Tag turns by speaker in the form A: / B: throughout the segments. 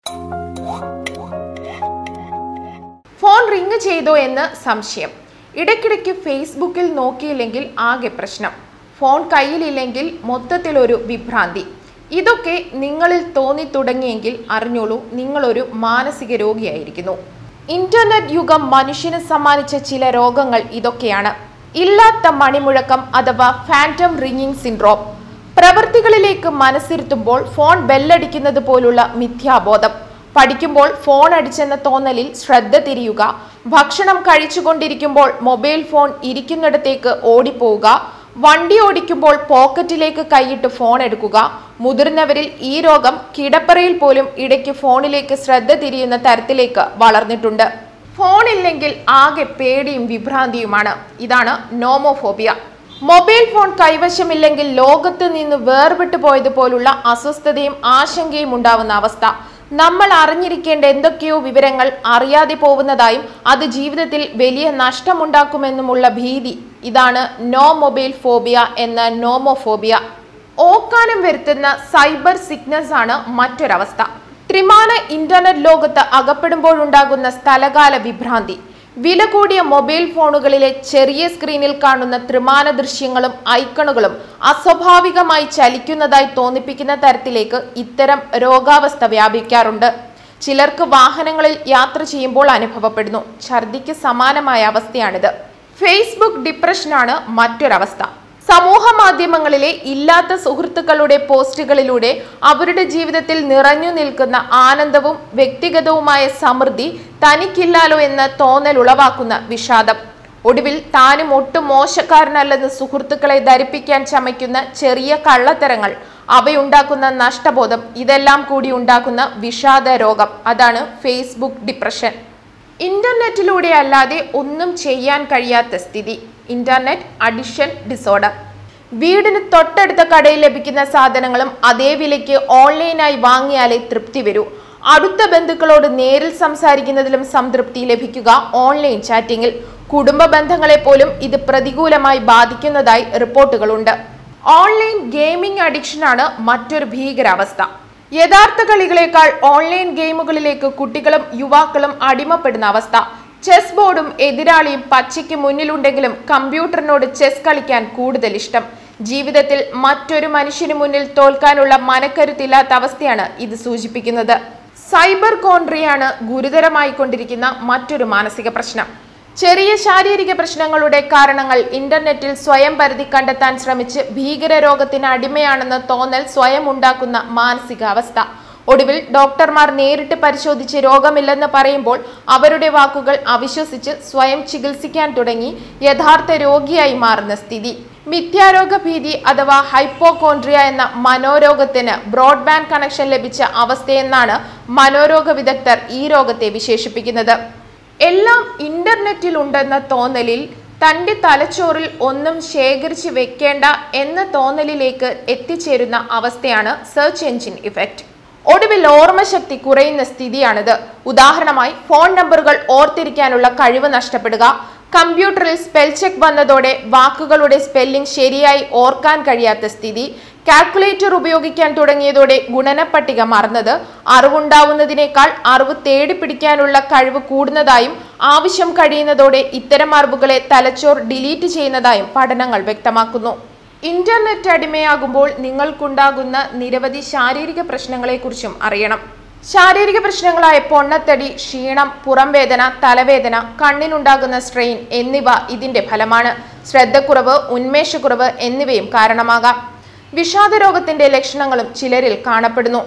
A: phone ring ചെയ്തോ എന്ന് സംശയം ഇടയ്ക്കിടയ്ക്ക് ഫേസ്ബുക്കിൽ നോക്കിയില്ലെങ്കിൽ ആകെ പ്രശ്നം ഫോൺ കയ്യിലില്ലെങ്കിൽ മൊത്തത്തിലൊരു വിഭ്രാന്തി ഇതൊക്കെ നിങ്ങളിൽ തോന്നി തുടങ്ങിയെങ്കിൽ അറിഞ്ഞോളൂ നിങ്ങളൊരു മാനസിക രോഗിയായിരിക്കുന്നു ഇന്റർനെറ്റ് യുഗം മനുഷ്യന് സമ്മാനിച്ച ചില രോഗങ്ങൾ ഇതൊക്കെയാണ് ഇല്ലാത്ത മണിമുഴക്കം അഥവാ ഫാൻറ്റം റിങ്ങിങ് സിൻഡ്രോം പ്രവൃത്തികളിലേക്ക് മനസ്സിരുത്തുമ്പോൾ ഫോൺ ബെല്ലടിക്കുന്നത് പോലുള്ള മിഥ്യാബോധം പഠിക്കുമ്പോൾ ഫോൺ അടിച്ചെന്ന തോന്നലിൽ ശ്രദ്ധ തിരിയുക ഭക്ഷണം കഴിച്ചുകൊണ്ടിരിക്കുമ്പോൾ മൊബൈൽ ഫോൺ ഇരിക്കുന്നിടത്തേക്ക് ഓടിപ്പോവുക വണ്ടി ഓടിക്കുമ്പോൾ പോക്കറ്റിലേക്ക് കൈയിട്ട് ഫോൺ എടുക്കുക മുതിർന്നവരിൽ ഈ രോഗം കിടപ്പറയിൽ പോലും ഇടയ്ക്ക് ഫോണിലേക്ക് ശ്രദ്ധ തിരിയുന്ന തരത്തിലേക്ക് വളർന്നിട്ടുണ്ട് ഫോൺ ഇല്ലെങ്കിൽ ആകെ പേടിയും വിഭ്രാന്തിയുമാണ് ഇതാണ് നോമോഫോബിയ മൊബൈൽ ഫോൺ കൈവശമില്ലെങ്കിൽ ലോകത്ത് നിന്ന് വേർപെട്ടു പോയതുപോലുള്ള അസ്വസ്ഥതയും ആശങ്കയും ഉണ്ടാവുന്ന അവസ്ഥ നമ്മൾ അറിഞ്ഞിരിക്കേണ്ട എന്തൊക്കെയോ വിവരങ്ങൾ അറിയാതെ പോകുന്നതായും അത് ജീവിതത്തിൽ വലിയ നഷ്ടമുണ്ടാക്കുമെന്നുമുള്ള ഭീതി ഇതാണ് നോ മൊബൈൽ ഫോബിയ എന്ന നോമോഫോബിയ ഓക്കാനം വരുത്തുന്ന സൈബർ സിക്നസ് ആണ് മറ്റൊരവസ്ഥ ത്രിമാന ഇന്റർനെറ്റ് ലോകത്ത് അകപ്പെടുമ്പോഴുണ്ടാകുന്ന സ്ഥലകാല വിഭ്രാന്തി വില കൂടിയ മൊബൈൽ ഫോണുകളിലെ ചെറിയ സ്ക്രീനിൽ കാണുന്ന ത്രിമാന ദൃശ്യങ്ങളും ഐക്കണുകളും അസ്വാഭാവികമായി ചലിക്കുന്നതായി തോന്നിപ്പിക്കുന്ന തരത്തിലേക്ക് ഇത്തരം രോഗാവസ്ഥ വ്യാപിക്കാറുണ്ട് ചിലർക്ക് വാഹനങ്ങളിൽ യാത്ര ചെയ്യുമ്പോൾ അനുഭവപ്പെടുന്നു ഛർദിക്ക് സമാനമായ അവസ്ഥയാണിത് ഫേസ്ബുക്ക് ഡിപ്രഷനാണ് മറ്റൊരവസ്ഥ സമൂഹ മാധ്യമങ്ങളിലെ ഇല്ലാത്ത സുഹൃത്തുക്കളുടെ പോസ്റ്റുകളിലൂടെ അവരുടെ ജീവിതത്തിൽ നിറഞ്ഞു നിൽക്കുന്ന ആനന്ദവും വ്യക്തിഗതവുമായ സമൃദ്ധി തനിക്കില്ലാലോ എന്ന തോന്നൽ ഉളവാക്കുന്ന വിഷാദം ഒടുവിൽ താനും ഒട്ടും മോശക്കാരനല്ലെന്ന് സുഹൃത്തുക്കളെ ധരിപ്പിക്കാൻ ചമയ്ക്കുന്ന ചെറിയ കള്ളത്തരങ്ങൾ അവയുണ്ടാക്കുന്ന നഷ്ടബോധം ഇതെല്ലാം കൂടി ഉണ്ടാക്കുന്ന വിഷാദ രോഗം അതാണ് ഫേസ്ബുക്ക് ഡിപ്രഷൻ ഇന്റർനെറ്റിലൂടെ അല്ലാതെ ഒന്നും ചെയ്യാൻ കഴിയാത്ത സ്ഥിതി ഇന്റർനെറ്റ് അഡിഷൻ ഡിസോർഡർ വീടിന് തൊട്ടടുത്ത കടയിൽ ലഭിക്കുന്ന സാധനങ്ങളും അതേ വിലയ്ക്ക് ഓൺലൈനായി വാങ്ങിയാലേ തൃപ്തി വരൂ അടുത്ത ബന്ധുക്കളോട് നേരിൽ സംസാരിക്കുന്നതിലും സംതൃപ്തി ലഭിക്കുക ഓൺലൈൻ ചാറ്റിംഗിൽ കുടുംബ ബന്ധങ്ങളെ പോലും ഇത് പ്രതികൂലമായി ബാധിക്കുന്നതായി റിപ്പോർട്ടുകളുണ്ട് ഓൺലൈൻ ഗെയിമിംഗ് അഡിക്ഷനാണ് മറ്റൊരു ഭീകരാവസ്ഥ യഥാർത്ഥ കളികളെക്കാൾ ഓൺലൈൻ ഗെയിമുകളിലേക്ക് കുട്ടികളും യുവാക്കളും അടിമപ്പെടുന്ന അവസ്ഥ ചെസ് ബോർഡും എതിരാളിയും പച്ചയ്ക്ക് മുന്നിലുണ്ടെങ്കിലും കമ്പ്യൂട്ടറിനോട് ചെസ് കളിക്കാൻ കൂടുതൽ ഇഷ്ടം ജീവിതത്തിൽ മറ്റൊരു മനുഷ്യന് മുന്നിൽ തോൽക്കാനുള്ള മനക്കരുത്തില്ലാത്ത അവസ്ഥയാണ് ഇത് സൂചിപ്പിക്കുന്നത് സൈബർ കോൺട്രിയാണ് ഗുരുതരമായി കൊണ്ടിരിക്കുന്ന മറ്റൊരു മാനസിക പ്രശ്നം ചെറിയ ശാരീരിക പ്രശ്നങ്ങളുടെ കാരണങ്ങൾ ഇന്റർനെറ്റിൽ സ്വയം പരിധി കണ്ടെത്താൻ ശ്രമിച്ച് ഭീകരരോഗത്തിന് അടിമയാണെന്ന തോന്നൽ സ്വയം ഉണ്ടാക്കുന്ന മാനസികാവസ്ഥ ഒടുവിൽ ഡോക്ടർമാർ നേരിട്ട് പരിശോധിച്ച് രോഗമില്ലെന്ന് പറയുമ്പോൾ അവരുടെ വാക്കുകൾ അവിശ്വസിച്ച് സ്വയം ചികിത്സിക്കാൻ തുടങ്ങി യഥാർത്ഥ രോഗിയായി മാറുന്ന സ്ഥിതി മിഥ്യാരോഗ ഭീതി അഥവാ ഹൈപ്പോകോൺട്രിയ എന്ന മനോരോഗത്തിന് ബ്രോഡ്ബാൻഡ് കണക്ഷൻ ലഭിച്ച അവസ്ഥയെന്നാണ് മനോരോഗ വിദഗ്ധർ ഈ രോഗത്തെ വിശേഷിപ്പിക്കുന്നത് എല്ലാം ഇന്റർനെറ്റിൽ ഉണ്ടെന്ന തോന്നലിൽ തന്റെ തലച്ചോറിൽ ഒന്നും ശേഖരിച്ച് വെക്കേണ്ട എന്ന തോന്നലിലേക്ക് എത്തിച്ചേരുന്ന അവസ്ഥയാണ് സെർച്ച് എഞ്ചിൻ ഇഫക്റ്റ് ഒടുവിൽ ഓർമ്മശക്തി കുറയുന്ന സ്ഥിതിയാണിത് ഉദാഹരണമായി ഫോൺ നമ്പറുകൾ ഓർത്തിരിക്കാനുള്ള കഴിവ് നഷ്ടപ്പെടുക കമ്പ്യൂട്ടറിൽ സ്പെൽ ചെക്ക് വന്നതോടെ വാക്കുകളുടെ സ്പെല്ലിംഗ് ശരിയായി ഓർക്കാൻ കഴിയാത്ത സ്ഥിതി കാൽക്കുലേറ്റർ ഉപയോഗിക്കാൻ തുടങ്ങിയതോടെ ഗുണനപ്പട്ടിക മറന്നത് അറിവുണ്ടാവുന്നതിനേക്കാൾ അറിവ് തേടിപ്പിടിക്കാനുള്ള കഴിവ് കൂടുന്നതായും ആവശ്യം കഴിയുന്നതോടെ ഇത്തരം അറിവുകളെ തലച്ചോർ ഡിലീറ്റ് ചെയ്യുന്നതായും പഠനങ്ങൾ വ്യക്തമാക്കുന്നു ഇന്റർനെറ്റ് അടിമയാകുമ്പോൾ നിങ്ങൾക്കുണ്ടാകുന്ന നിരവധി ശാരീരിക പ്രശ്നങ്ങളെക്കുറിച്ചും അറിയണം ശാരീരിക പ്രശ്നങ്ങളായ പൊണ്ണത്തടി ക്ഷീണം പുറംവേദന തലവേദന കണ്ണിനുണ്ടാകുന്ന സ്ട്രെയിൻ എന്നിവ ഇതിന്റെ ഫലമാണ് ശ്രദ്ധക്കുറവ് ഉന്മേഷക്കുറവ് എന്നിവയും കാരണമാകാം വിഷാദരോഗത്തിന്റെ ലക്ഷണങ്ങളും ചിലരിൽ കാണപ്പെടുന്നു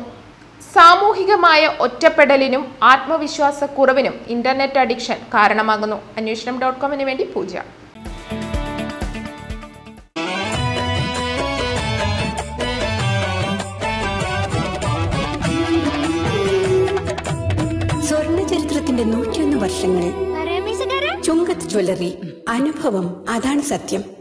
A: സാമൂഹികമായ ഒറ്റപ്പെടലിനും ആത്മവിശ്വാസക്കുറവിനും ഇന്റർനെറ്റ് അഡിക്ഷൻ കാരണമാകുന്നു അന്വേഷണം ഡോട്ട് കോമിന് വേണ്ടി പൂജ
B: സ്വർണ്ണ ചരിത്രത്തിന്റെ നൂറ്റിയൊന്ന് വർഷങ്ങൾ ചുങ്കത്ത് ജ്വല്ലറി അനുഭവം അതാണ് സത്യം